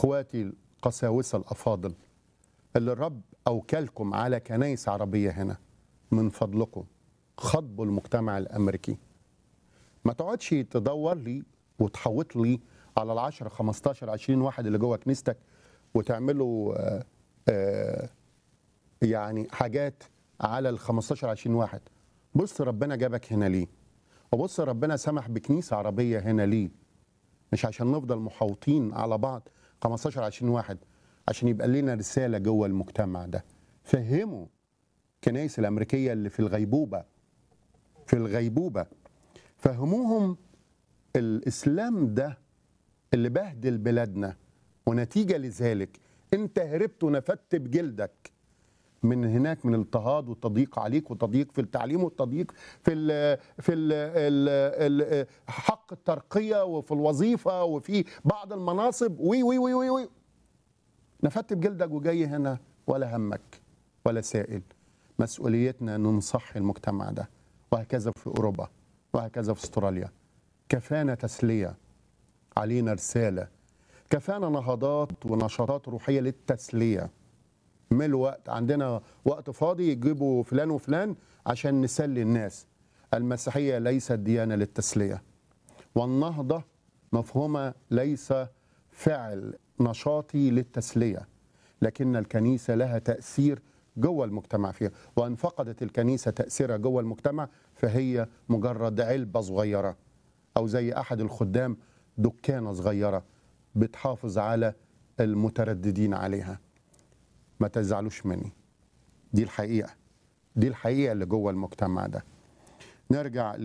اخواتي القساوسه الافاضل اللي الرب اوكلكم على كنايس عربيه هنا من فضلكم خاطبوا المجتمع الامريكي ما تقعدش تدور لي وتحوط لي على ال 10 15 20 واحد اللي جوه كنيستك وتعملوا آه، آه، يعني حاجات على ال 15 20 واحد بص ربنا جابك هنا ليه وبص ربنا سمح بكنيسه عربيه هنا ليه مش عشان نفضل محاوطين على بعض 15 20 واحد عشان يبقى لنا رساله جوه المجتمع ده فهموا الكنائس الامريكيه اللي في الغيبوبه في الغيبوبه فهموهم الاسلام ده اللي بهدل بلادنا ونتيجه لذلك انت هربت ونفدت بجلدك من هناك من الاضطهاد والتضييق عليك والتضييق في التعليم والتضييق في ال في ال ال ال حق الترقيه وفي الوظيفه وفي بعض المناصب وي وي وي وي, وي. نفدت بجلدك وجاي هنا ولا همك ولا سائل مسؤوليتنا ان نصحي المجتمع ده وهكذا في اوروبا وهكذا في استراليا كفانا تسليه علينا رساله كفانا نهضات ونشاطات روحيه للتسليه من الوقت عندنا وقت فاضي يجيبوا فلان وفلان عشان نسلي الناس المسيحيه ليست ديانه للتسليه والنهضه مفهومه ليس فعل نشاطي للتسليه لكن الكنيسه لها تاثير جوه المجتمع فيها وان فقدت الكنيسه تاثيرها جوه المجتمع فهي مجرد علبه صغيره او زي احد الخدام دكانه صغيره بتحافظ على المترددين عليها ما تزعلوش مني دي الحقيقه دي الحقيقه اللي جوه المجتمع ده نرجع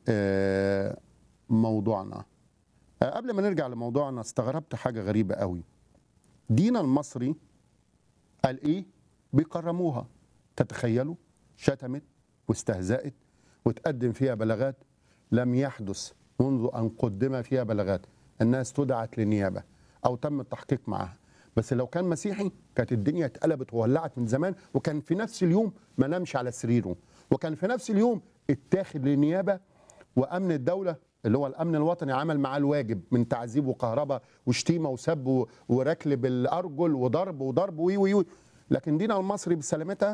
لموضوعنا قبل ما نرجع لموضوعنا استغربت حاجه غريبه قوي دينا المصري قال ايه بيكرموها تتخيلوا شتمت واستهزأت وتقدم فيها بلاغات لم يحدث منذ أن قدم فيها بلاغات الناس استدعت للنيابة أو تم التحقيق معها بس لو كان مسيحي كانت الدنيا اتقلبت وولعت من زمان وكان في نفس اليوم ما نامش على سريره وكان في نفس اليوم اتاخد للنيابة وأمن الدولة اللي هو الامن الوطني عمل معاه الواجب من تعذيب وكهرباء وشتيمه وسب وركل بالارجل وضرب وضرب وي وي وي لكن دينا المصري بسلامتها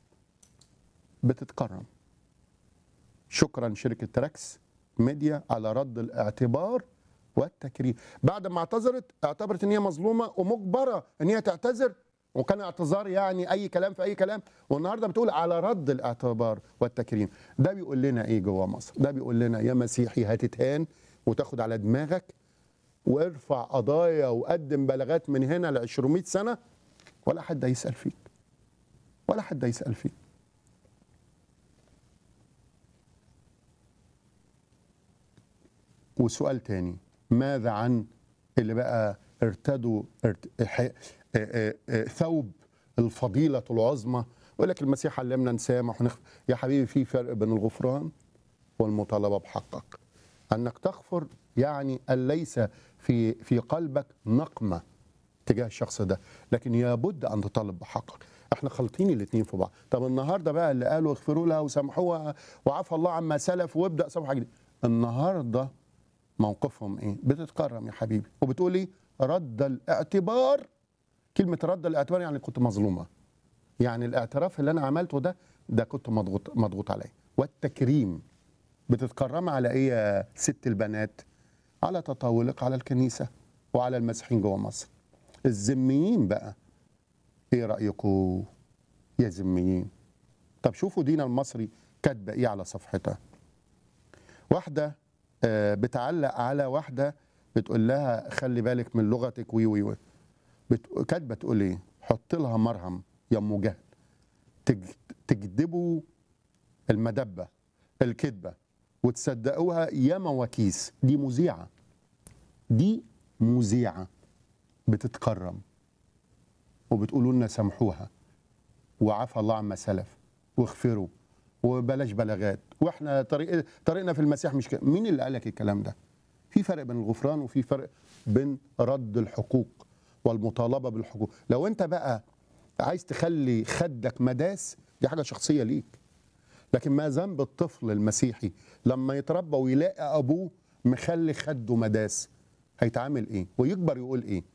بتتكرم شكرا شركه تراكس ميديا على رد الاعتبار والتكريم بعد ما اعتذرت اعتبرت ان هي مظلومه ومجبره ان هي تعتذر وكان اعتذار يعني اي كلام في اي كلام والنهارده بتقول على رد الاعتبار والتكريم ده بيقول لنا ايه جوه مصر ده بيقول لنا يا مسيحي هتتهان وتاخد على دماغك وارفع قضايا وقدم بلاغات من هنا ل 200 سنه ولا حد هيسال فيك ولا حد هيسال فيك وسؤال تاني ماذا عن اللي بقى ارتدوا ارت... ح... اه اه اه ثوب الفضيلة العظمى يقول لك المسيح علمنا نسامح ونخ... يا حبيبي في فرق بين الغفران والمطالبة بحقك أنك تغفر يعني أن ليس في في قلبك نقمة تجاه الشخص ده لكن لابد أن تطالب بحقك احنا خالطين الاثنين في بعض طب النهارده بقى اللي قالوا اغفروا لها وسامحوها وعفى الله عما سلف وابدا صفحه جديده النهارده موقفهم ايه بتتكرم يا حبيبي وبتقول ايه رد الاعتبار كلمه رد الاعتبار يعني كنت مظلومه يعني الاعتراف اللي انا عملته ده ده كنت مضغوط مضغوط عليه والتكريم بتتكرم على ايه يا ست البنات على تطاولك على الكنيسه وعلى المسيحيين جوه مصر الذميين بقى ايه رايكم يا ذميين طب شوفوا دينا المصري كاتبه ايه على صفحتها واحده آه، بتعلق على واحده بتقول لها خلي بالك من لغتك وي وي وي بت- كاتبه تقول ايه حط لها مرهم يا ام جهل تج- تكذبوا المدبه الكذبه وتصدقوها يا مواكيس دي مذيعه دي مذيعه بتتكرم وبتقولوا لنا سامحوها وعفى الله عما سلف واغفروا وبلاش بلاغات واحنا طريق طريقنا في المسيح مش كده مين اللي قال لك الكلام ده في فرق بين الغفران وفي فرق بين رد الحقوق والمطالبه بالحقوق لو انت بقى عايز تخلي خدك مداس دي حاجه شخصيه ليك لكن ما ذنب الطفل المسيحي لما يتربى ويلاقي ابوه مخلي خده مداس هيتعامل ايه ويكبر يقول ايه